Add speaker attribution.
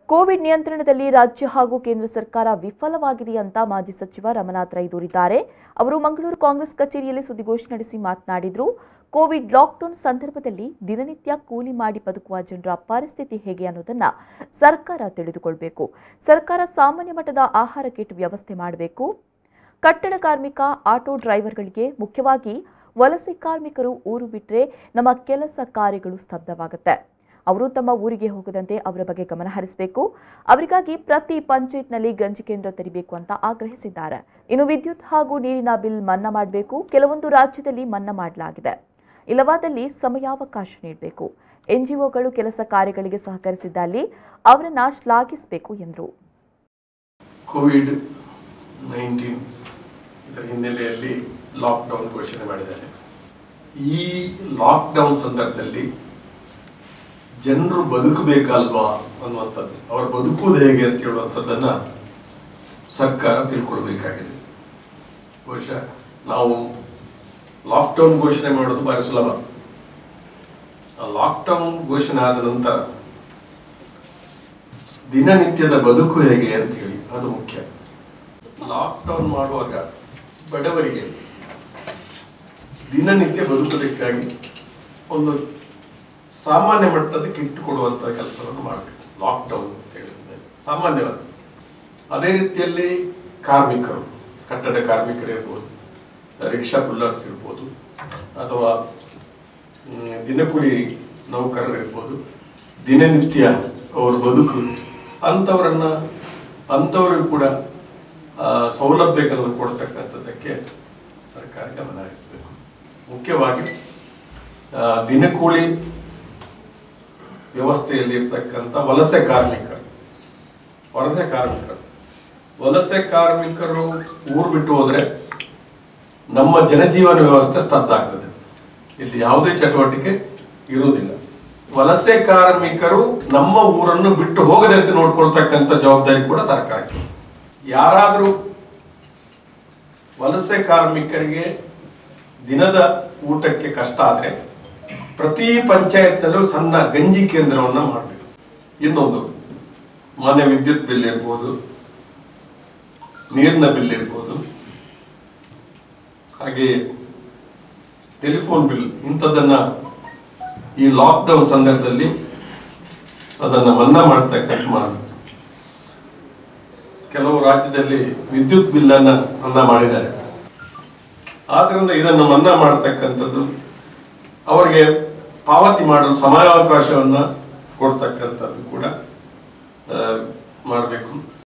Speaker 1: Covid ನಿಯಂತ್ರಣದಲ್ಲಿ ರಾಜ್ಯ ಹಾಗೂ ಕೇಂದ್ರ ಸರ್ಕಾರ ವಿಫಲವಾಗಿದೆ ಅಂತ ಮಾಜಿ ಸಚಿವ ರಮನಾಥ್ ರೈ ದೂರಿದ್ದಾರೆ ಅವರು ಮಂಗಳೂರು ಕಾಂಗ್ರೆಸ್ ಕಚೇರಿಯಲ್ಲಿ ಸುದ್ದಿಗೋಷ್ಠಿ ನಡೆಸಿ ಮಾತನಾಡಿದರು ಕೋವಿಡ್ ಲಾಕ್ಡೌನ್ ಸಂದರ್ಭದಲ್ಲಿ ದಿನನಿತ್ಯ ಕೂಲಿ ಮಾಡಿ ಬದುಕುವ ಜನರ ಪರಿಸ್ಥಿತಿ ಹೇಗೆ ಅನ್ನೋದನ್ನ ಸರ್ಕಾರ ತಿಳಿದುಕೊಳ್ಬೇಕು ಸರ್ಕಾರ ಸಾಮಾನ್ಯ ಮಟ್ಟದ ಆಹಾರ ಕಿಟ್ ವ್ಯವಸ್ಥೆ ಮಾಡಬೇಕು ಕಟ್ಟಡ ಕಾರ್ಮಿಕ ಆಟೋ ಡ್ರೈವರ್ಗಳಿಗೆ ಮುಖ್ಯವಾಗಿ ವಲಸೆ ಕಾರ್ಮಿಕರು ಊರು ಬಿಟ್ಟರೆ ನಮ್ಮ ಕೆಲಸ ಕಾರ್ಯಗಳು ಸ್ತಬ್ಧವಾಗುತ್ತೆ ಅವರು ತಮ್ಮ ಊರಿಗೆ ಹೋಗದಂತೆ ಅವರ ಬಗ್ಗೆ ಗಮನ ಹರಿಸಬೇಕು ಅವರಿಗಾಗಿ ಪ್ರತಿ ಪಂಚಾಯತ್ನಲ್ಲಿ ಗಂಜಿ ಕೇಂದ್ರ ತೆರಿಬೇಕು ಅಂತ ಆಗ್ರಹಿಸಿದ್ದಾರೆ ಇನ್ನು ವಿದ್ಯುತ್ ಹಾಗೂ ನೀರಿನ ಬಿಲ್ ಮನ್ನಾ ಮಾಡಬೇಕು ಕೆಲವೊಂದು ರಾಜ್ಯದಲ್ಲಿ ಮನ್ನಾ ಮಾಡಲಾಗಿದೆ ಇಲ್ಲವಾದಲ್ಲಿ ಸಮಯಾವಕಾಶ ನೀಡಬೇಕು ಎನ್ಜಿಒಗಳು ಕೆಲಸ ಕಾರ್ಯಗಳಿಗೆ ಸಹಕರಿಸಿದ್ದಲ್ಲಿ ಅವರನ್ನ ಶ್ಲಾಘಿಸಬೇಕು ಎಂದರು
Speaker 2: ಕೋವಿಡ್ ನೈನ್ಟೀನ್ ಇದರ ಹಿನ್ನೆಲೆಯಲ್ಲಿ ಲಾಕ್ಡೌನ್ ಘೋಷಣೆ ಮಾಡಿದ್ದಾರೆ ಈ ಲಾಕ್ಡೌನ್ ಸಂದರ್ಭದಲ್ಲಿ ಜನರು ಬದುಕಬೇಕಲ್ವಾ ಅನ್ನುವಂಥದ್ದು ಅವರು ಬದುಕುವುದು ಹೇಗೆ ಅಂತ ಹೇಳುವಂಥದ್ದನ್ನ ಸರ್ಕಾರ ತಿಳ್ಕೊಳ್ಬೇಕಾಗಿದೆ ಬಹುಶಃ ನಾವು ಲಾಕ್ಡೌನ್ ಘೋಷಣೆ ಮಾಡೋದು ಬಹಳ ಸುಲಭ ಆ ಲಾಕ್ಡೌನ್ ಘೋಷಣೆ ಆದ ನಂತರ ದಿನನಿತ್ಯದ ಬದುಕು ಹೇಗೆ ಅಂತ ಹೇಳಿ ಅದು ಮುಖ್ಯ ಲಾಕ್ಡೌನ್ ಮಾಡುವಾಗ ಬಡವರಿಗೆ ದಿನನಿತ್ಯ ಬದುಕುವುದಕ್ಕಾಗಿ ಒಂದು ಸಾಮಾನ್ಯ ಮಟ್ಟದ ಕಿಟ್ ಕೊಡುವಂತ ಕೆಲಸವನ್ನು ಮಾಡಬೇಕು ಲಾಕ್ಡೌನ್ ಅಂತ ಹೇಳಿದ್ರೆ ಸಾಮಾನ್ಯವಾಗಿ ಅದೇ ರೀತಿಯಲ್ಲಿ ಕಾರ್ಮಿಕರು ಕಟ್ಟಡ ಕಾರ್ಮಿಕರು ಇರ್ಬೋದು ರಿಕ್ಷಾ ಪುಲ್ಲರ್ಸ್ ಇರ್ಬೋದು ಅಥವಾ ಹ್ಮ್, ದಿನಕೂಲಿ ನೌಕರರು ಇರ್ಬೋದು ದಿನನಿತ್ಯ ಅವ್ರ ಬದುಕು ಅಂಥವರನ್ನ ಅಂಥವ್ರಿಗೂ ಕೂಡ ಆ, ಸೌಲಭ್ಯಗಳನ್ನು ಕೊಡ್ತಕ್ಕಂಥದ್ದಕ್ಕೆ ಸರ್ಕಾರ ಗಮನ ಹರಿಸಬೇಕು ಮುಖ್ಯವಾಗಿ ಆ, ದಿನಕೂಲಿ ವ್ಯವಸ್ಥೆಯಲ್ಲಿ ಇರ್ತಕ್ಕಂಥ ವಲಸೆ ಕಾರ್ಮಿಕರು ವಲಸೆ ಕಾರ್ಮಿಕರು ವಲಸೆ ಕಾರ್ಮಿಕರು ಊರು ಬಿಟ್ಟು ಹೋದ್ರೆ ನಮ್ಮ ಜನಜೀವನ ವ್ಯವಸ್ಥೆ ಸ್ತಬ್ಧ ಆಗ್ತದೆ ಇಲ್ಲಿ ಯಾವುದೇ ಚಟುವಟಿಕೆ ಇರುವುದಿಲ್ಲ ವಲಸೆ ಕಾರ್ಮಿಕರು ನಮ್ಮ ಊರನ್ನು ಬಿಟ್ಟು ಹೋಗದಂತೆ ನೋಡ್ಕೊಳ್ತಕ್ಕಂಥ ಜವಾಬ್ದಾರಿ ಕೂಡ ಸರ್ಕಾರಕ್ಕೆ ಯಾರಾದರೂ ವಲಸೆ ಕಾರ್ಮಿಕರಿಗೆ ದಿನದ ಊಟಕ್ಕೆ ಕಷ್ಟ ಆದ್ರೆ ಪ್ರತಿ ಪಂಚಾಯತ್ನಲ್ಲೂ ಸಣ್ಣ ಗಂಜಿ ಕೇಂದ್ರವನ್ನ ಮಾಡಬೇಕು ಇನ್ನೊಂದು ಮನೆ ವಿದ್ಯುತ್ ಬಿಲ್ ಇರ್ಬೋದು ನೀರಿನ ಬಿಲ್ ಇರ್ಬೋದು ಹಾಗೆ ಟೆಲಿಫೋನ್ ಬಿಲ್ ಇಂಥದ್ದನ್ನ ಈ ಲಾಕ್ಡೌನ್ ಸಂದರ್ಭದಲ್ಲಿ ಅದನ್ನ ಮನ್ನಾ ಮಾಡ್ತಕ್ಕಂಥ ಮಾಡಬೇಕು ಕೆಲವು ರಾಜ್ಯದಲ್ಲಿ ವಿದ್ಯುತ್ ಬಿಲ್ ಅನ್ನ ಮನ್ನಾ ಮಾಡಿದ್ದಾರೆ ಆದ್ರಿಂದ ಇದನ್ನು ಮನ್ನಾ ಮಾಡತಕ್ಕಂಥದ್ದು ಅವರಿಗೆ ಪಾವತಿ ಮಾಡಲು ಸಮಯಾವಕಾಶವನ್ನ ಕೊಡ್ತಕ್ಕಂಥದ್ದು ಕೂಡ ಮಾಡಬೇಕು